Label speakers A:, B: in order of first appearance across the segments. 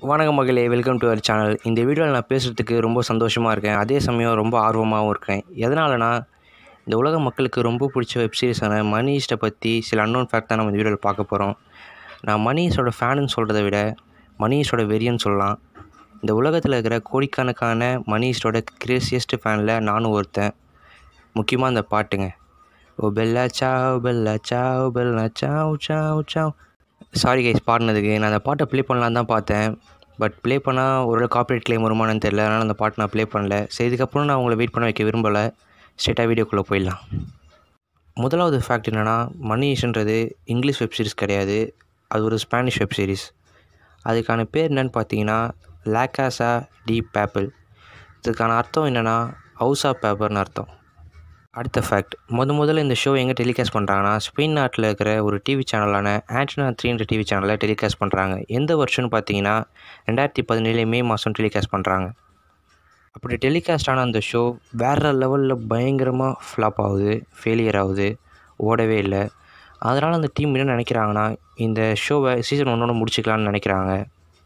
A: வணக்கம் மகளே welcome to our channel இந்த வீடியோவில் நான் பேசுகிறதுக்கு ரொம்ப சந்தோஷமாக இருக்கேன் அதே சமயம் ரொம்ப ஆர்வமாகவும் இருக்கேன் எதனாலனா இந்த உலக மக்களுக்கு ரொம்ப பிடிச்ச வெப் சீரிஸான மணிஷ்டை பற்றி சில அன்னோன் ஃபேக்ட் தான் நம்ம இந்த வீடியோவில் பார்க்க போகிறோம் நான் மணிஷோட ஃபேனுன்னு சொல்கிறத விட மணிஷோட வெறியன்னு சொல்லலாம் இந்த உலகத்தில் இருக்கிற கோடிக்கணக்கான மணிஷோட கிரேசியஸ்ட் ஃபேனில் நானும் ஒருத்தன் முக்கியமாக அந்த பாட்டுங்க ஓ பெல்லா சாவ் பெல்லா சாவ் பெல்லா சாவ் சாவ் சாவ் சாரி கைஸ் பாடினதுக்கு நான் அந்த பாட்டை ப்ளே பண்ணலான்னு தான் பார்த்தேன் பட் ப்ளே பண்ணால் ஒரு காப்பரேட் கிளைம் வருமானு தெரியல அதனால் அந்த பாட்டு நான் ப்ளே பண்ணல சரி இதுக்கப்புறம் நான் உங்களை வெயிட் பண்ண வைக்க விரும்பலை ஸ்ட்ரெயிட்டாக வீடியோக்குள்ளே போயிடலாம் முதலாவது ஃபேக்ட் என்னென்னா மணிஷ்ன்றது இங்கிலீஷ் வெப் சீரிஸ் கிடையாது அது ஒரு ஸ்பானிஷ் வெப் சீரிஸ் அதுக்கான பேர் என்னன்னு பார்த்தீங்கன்னா லேக்காசா டி பேப்பிள் இதுக்கான அர்த்தம் என்னென்னா ஹவுஸ் ஆஃப் பேப்பர்னு அர்த்தம் அடுத்த ஃபேக்ட் முத முதல்ல இந்த ஷோ எங்கே டெலிகாஸ்ட் பண்ணுறாங்கன்னா ஸ்பெயின் நாட்டில் இருக்கிற ஒரு டிவி சேனலான ஆண்டனா த்ரீன்ற டிவி சேனலில் டெலிகாஸ்ட் பண்ணுறாங்க எந்த வருஷம்னு பார்த்தீங்கன்னா ரெண்டாயிரத்தி பதினேழு மே மாதம் டெலிகாஸ்ட் பண்ணுறாங்க அப்படி டெலிகாஸ்ட் ஆன அந்த ஷோ வேறு லெவலில் பயங்கரமாக ஃப்ளாப் ஆகுது ஃபெயிலியர் ஆகுது ஓடவே இல்லை அதனால் அந்த டீம் என்ன நினைக்கிறாங்கன்னா இந்த ஷோவை சீசன் ஒன்னோட முடிச்சுக்கலான்னு நினைக்கிறாங்க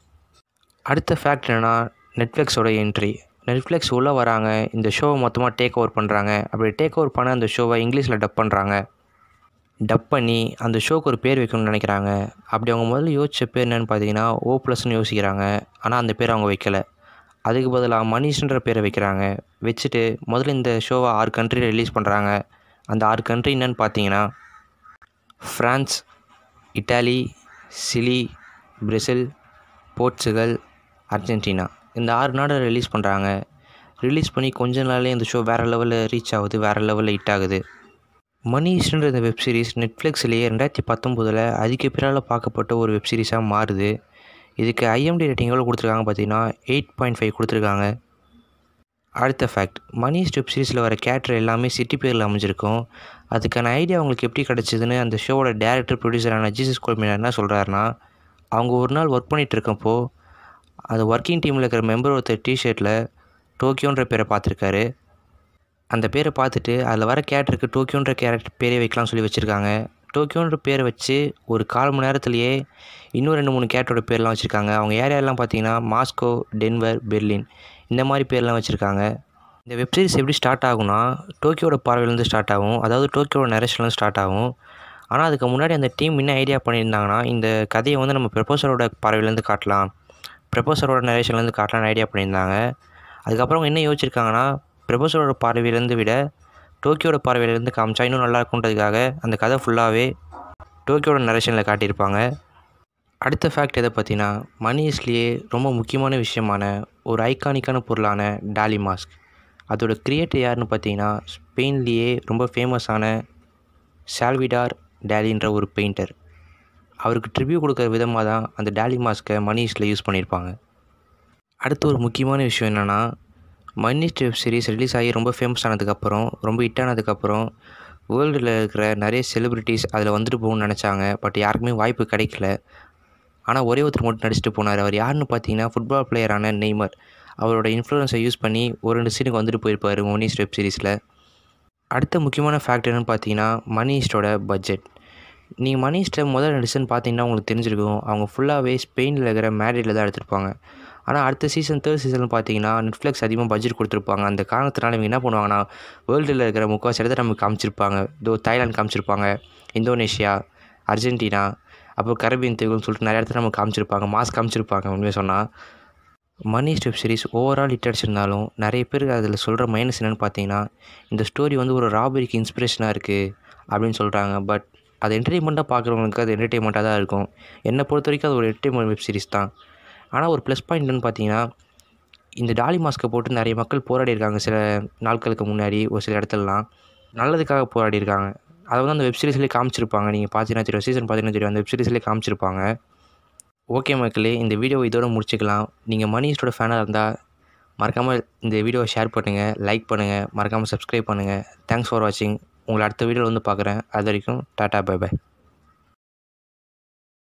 A: அடுத்த ஃபேக்ட் என்னென்னா நெட்ஃப்ளிக்ஸோட என்ட்ரி நெட்ஃப்ளிக்ஸ் உள்ளே வராங்க இந்த ஷோவை மொத்தமாக டேக் ஓவர் பண்ணுறாங்க அப்படி டேக் ஓவர் பண்ண அந்த ஷோவை இங்கிலீஷில் டப் பண்ணுறாங்க டப் பண்ணி அந்த ஷோக்கு ஒரு பேர் வைக்கணும்னு நினைக்கிறாங்க அப்படி அவங்க முதல்ல யோசித்த பேர் என்னென்னு பார்த்தீங்கன்னா ஓ ப்ளஸ்னு யோசிக்கிறாங்க ஆனால் அந்த பேர் அவங்க வைக்கலை அதுக்கு பதிலாக மனிஷ்ன்ற பேரை வைக்கிறாங்க வச்சுட்டு முதல்ல இந்த ஷோவை ஆறு கண்ட்ரியில் ரிலீஸ் பண்ணுறாங்க அந்த ஆறு கண்ட்ரி என்னென்னு பார்த்தீங்கன்னா France Italy Chile Brazil Portugal Argentina இந்த ஆறு நாடை ரிலீஸ் பண்ணுறாங்க ரிலீஸ் பண்ணி கொஞ்ச நாள்லேயே இந்த ஷோ வேறு லெவலில் ரீச் ஆகுது வேறு லெவலில் ஹிட் ஆகுது மணிஷ்ன்ற இந்த வெப் சீரிஸ் நெட்ஃப்ளிக்ஸ்லேயே ரெண்டாயிரத்தி பத்தொம்போதில் அதிக பேரால் பார்க்கப்பட்ட ஒரு வெப் சீரிஸாக மாறுது இதுக்கு ஐஎம்டி ரேட்டிங் எவ்வளோ கொடுத்துருக்காங்க பார்த்தீங்கன்னா எயிட் பாயிண்ட் ஃபைவ் கொடுத்துருக்காங்க அடுத்த ஃபேக்ட் மணிஷ் வெப் சீரிஸில் வர கேரக்டர் எல்லாமே சிட்டி பேரில் அமைஞ்சிருக்கும் அதுக்கான ஐடியா அவங்களுக்கு எப்படி கிடச்சிதுன்னு அந்த ஷோவோட டேரக்டர் ப்ரொடியூசரான ஜீசஸ் கோல்மினர் என்ன சொல்கிறாருன்னா அவங்க ஒரு நாள் ஒர்க் பண்ணிகிட்டு இருக்கப்போ அந்த ஒர்க்கிங் டீமில் இருக்கிற மெம்பர் ஒருத்தர் டிஷர்ட்டில் டோக்கியோன்ற பேரை பார்த்துருக்காரு அந்த பேரை பார்த்துட்டு அதில் வர கேரக்டருக்கு டோக்கியோன்ற கேரக்டர் பேரே வைக்கலாம்னு சொல்லி வச்சுருக்காங்க டோக்கியோன்ற பேரை வச்சு ஒரு கால் மணி நேரத்துலையே இன்னும் ரெண்டு மூணு கேரக்டரோட பேர்லாம் வச்சுருக்காங்க அவங்க ஏரியாலாம் பார்த்தீங்கன்னா மாஸ்கோ டென்வர் பெர்லின் இந்த மாதிரி பேர்லாம் வச்சுருக்காங்க இந்த வெப்சீரிஸ் எப்படி ஸ்டார்ட் ஆகும்னா டோக்கியோட பார்வையிலேருந்து ஸ்டார்ட் ஆகும் அதாவது டோக்கியோட நரேஷன்லேருந்து ஸ்டார்ட் ஆகும் ஆனால் அதுக்கு முன்னாடி அந்த டீம் என்ன ஐடியா பண்ணியிருந்தாங்கன்னா இந்த கதையை வந்து நம்ம ப்ரொபோசரோட பார்வையிலேருந்து காட்டலாம் ப்ரொபோசரோட நரேஷன்லேருந்து காட்டலாம்னு ஐடியா பண்ணியிருந்தாங்க அதுக்கப்புறம் அவங்க என்ன யோசிச்சிருக்காங்கன்னா ப்ரொபோசரோட பார்வையிலேருந்து விட டோக்கியோட பார்வையிலேருந்து காமிச்சா இன்னும் நல்லா இருக்குன்றதுக்காக அந்த கதை ஃபுல்லாகவே டோக்கியோட நரேஷனில் காட்டியிருப்பாங்க அடுத்த ஃபேக்ட் எதை பார்த்தீங்கன்னா மணிஸ்லேயே ரொம்ப முக்கியமான விஷயமான ஒரு ஐகானிக்கான பொருளான டாலி மாஸ்க் அதோட கிரியேட்டர் யாருன்னு பார்த்தீங்கன்னா ஸ்பெயின்லேயே ரொம்ப ஃபேமஸான சால்விடார் டேலின்ற ஒரு பெயிண்டர் அவருக்கு ட்ரிபியூ கொடுக்குற விதமாக தான் அந்த டேலி மாஸ்க்கை மணிஷில் யூஸ் பண்ணியிருப்பாங்க அடுத்து ஒரு முக்கியமான விஷயம் என்னென்னா மணிஷ் வெப் சீரிஸ் ரிலீஸ் ஆகி ரொம்ப ஃபேமஸ் ஆனதுக்கப்புறம் ரொம்ப ஹிட் ஆனதுக்கப்புறம் வேர்ல்டில் இருக்கிற நிறைய செலிப்ரிட்டிஸ் அதில் வந்துட்டு போகணும்னு நினச்சாங்க பட் யாருக்குமே வாய்ப்பு கிடைக்கல ஆனால் ஒரே ஒருத்தர் மட்டும் நடிச்சுட்டு போனார் அவர் யாருன்னு பார்த்தீங்கன்னா ஃபுட்பால் பிளேயரான நெய்மர் அவரோட இன்ஃப்ளூயன்ஸை யூஸ் பண்ணி ஒரு ரெண்டு சீனுக்கு வந்துட்டு போயிருப்பார் மணிஷ் வெப் சீரிஸில் அடுத்த முக்கியமான ஃபேக்ட் என்னென்னு பார்த்தீங்கன்னா மணிஷ்டோட பட்ஜெட் நீங்கள் மணிஷ்டில் முதல் ரெண்டு சீசன் பார்த்தீங்கன்னா உங்களுக்கு தெரிஞ்சிருக்கும் அவங்க ஃபுல்லாகவே ஸ்பெயினில் இருக்கிற மேரிடில் தான் எடுத்திருப்பாங்க ஆனால் அடுத்த சீசன் தேர்ட் சீசன் பார்த்தீங்கன்னா நெட்ஃப்ளிக்ஸ் அதிகமாக பட்ஜெட் கொடுத்துருப்பாங்க அந்த காரணத்தினால இவங்க என்ன பண்ணுவாங்கன்னா வேர்ல்டில் இருக்கிற முக்கால்வாசி இடத்த நமக்கு காமிச்சிருப்பாங்க இதோ தாய்லாந்து காமிச்சிருப்பாங்க இந்தோனேஷியா அர்ஜென்டினா அப்புறம் கரபியன் தீவுன்னு சொல்லிட்டு நிறைய இடத்துல நமக்கு காமிச்சிருப்பாங்க மாஸ் காமிச்சிருப்பாங்க உண்மையாக சொன்னால் money web series overall hit அடிச்சிருந்தாலும் நிறைய பேர் அதில் சொல்கிற மைனஸ் என்னென்னு பார்த்தீங்கன்னா இந்த ஸ்டோரி வந்து ஒரு ராபரிக்கு இன்ஸ்பிரேஷனாக இருக்குது அப்படின்னு சொல்கிறாங்க பட் அது என்டர்டெயின்மெண்ட்டாக பார்க்குறவங்களுக்கு அது என்டர்டெயின்மெண்ட்டாக தான் இருக்கும் என்னை பொறுத்த வரைக்கும் அது ஒரு என்டர்டெயின்மெண்ட் வெப் சீரிஸ் தான் ஆனால் ஒரு ப்ளஸ் பாயிண்ட் என்னென்னு பார்த்தீங்கன்னா இந்த டாலி மாஸ்க்கை போட்டு நிறைய மக்கள் போராடி இருக்காங்க சில நாட்களுக்கு முன்னாடி ஒரு சில இடத்துலலாம் நல்லதுக்காக போராடி இருக்காங்க அதை வந்து அந்த வெப் சீரிஸ்லேயே காமிச்சிருப்பாங்க நீங்கள் பார்த்தீங்கன்னா தெரியும் சீசன் பார்த்தீங்கன்னா தெரியும் அந்த வெப் சீரிஸ்லேயே காமிச்சிருப்பாங்க ஓகே மக்களே இந்த வீடியோ இதோட முடிச்சுக்கலாம் நீங்கள் மணிஸ்டோட ஃபேனாக இருந்தால் மறக்காமல் இந்த வீடியோவை ஷேர் பண்ணுங்கள் லைக் பண்ணுங்கள் மறக்காமல் சப்ஸ்கிரைப் பண்ணுங்கள் தேங்க்ஸ் ஃபார் வாட்சிங் உங்களை அடுத்த வீடியோவில் வந்து பார்க்குறேன் அது வரைக்கும் டாட்டா பை பை